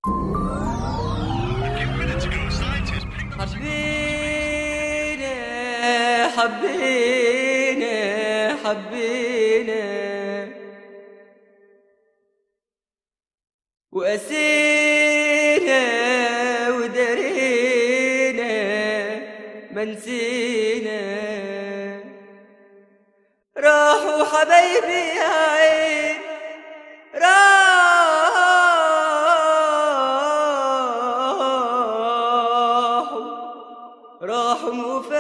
حبينا حبينا حبينا وقسينا ودرينا ما نسينا راحوا حبايبي يا عين راحوا راحوا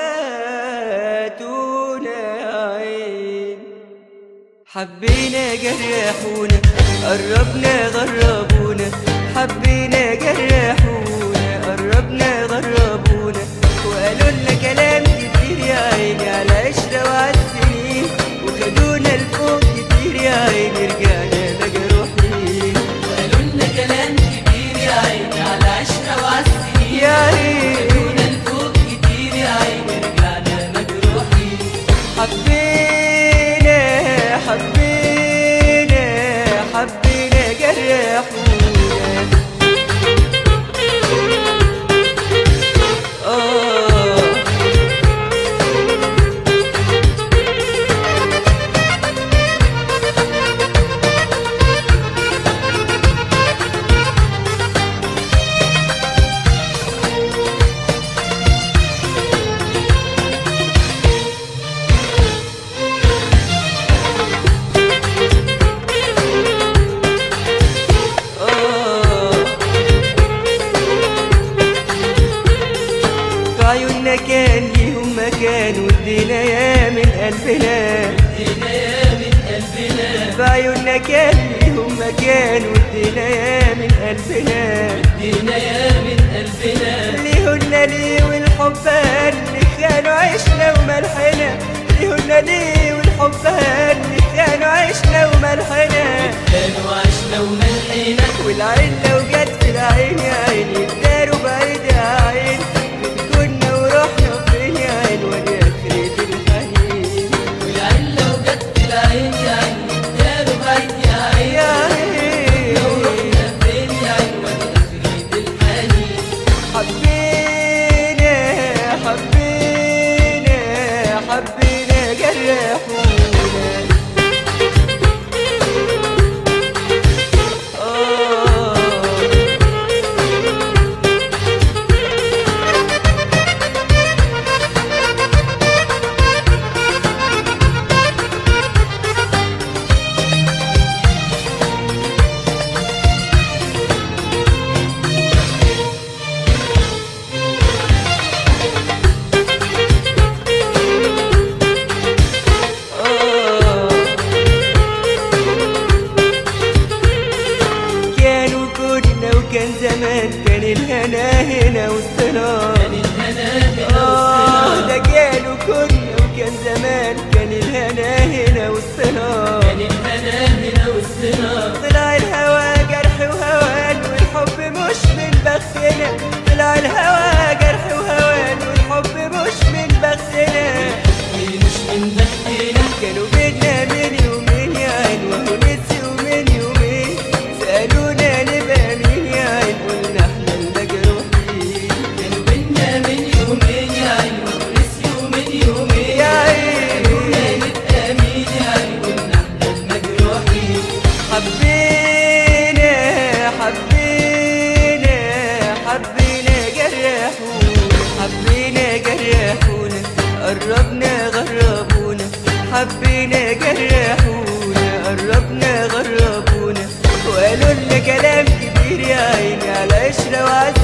وفاتونا يا عين حبينا جرحونا قربنا غربونا حبينا جرحونا قربنا غربونا وقالوا لنا كلام كتير يا عيني على عشرة وعلى السنين وخدونا لفوق كتير يا عيني رجعنا مجروحين قالوا لنا كلام كبير يا عيني على عشرة وعالسنين يا عيني قالونا لفوق كتير يا عيني رجعنا مجروحين حبينا حبينا حبينا جرحونا آه آه في عيوننا كان ليهم مكان وادينا يا من قلبنا ادينا يا من قلبنا في عيوننا كان ليهم مكان وادينا يا من قلبنا ادينا يا من قلبنا ليهن ليه والحب اللي كانوا عشنا وملحنا ليهن ليه والحب اللي كانوا عشنا وملحنا كانوا عشنا وملحنا والعين لو جت في العين يا عيني الدار بعيد يا عين كنا ورحنا فين يا عين ودي اخرة الحنين والعين لو جت في العين يا عيني داروا بعيد يا عيني يا عين لو رحنا فين يا عين ودي اخرة الحنين حبينا حبينا حبينا جرحونا آه كانوا كنا وكان زمان كان الهنا هنا وسطنا كان الهنا هنا آه وسطنا ده كانوا كنا وكان زمان كان الهنا هنا وسطنا كان الهنا هنا وسطنا طلع الهوى جرح وهوان والحب مش من بختنا طلع الهوى جرح وهوان والحب مش من بختنا مش من بختنا كانوا بينا من يومين يا عين وهو نسيوا من يومين سألونا نبقى مين يا عين قلنا احنا المجروحين كانوا بينا من يومين يا عين ونسيوا من يومين يا عين قلنا نبقى مين يا عين قلنا احنا المجروحين حبينا حبينا حبينا جرحونا حبينا جرحونا قربنا غربونا حبينا جرحونا قربنا غربونا وقالوا لنا كلام كبير يا عيني على عشرة وعلى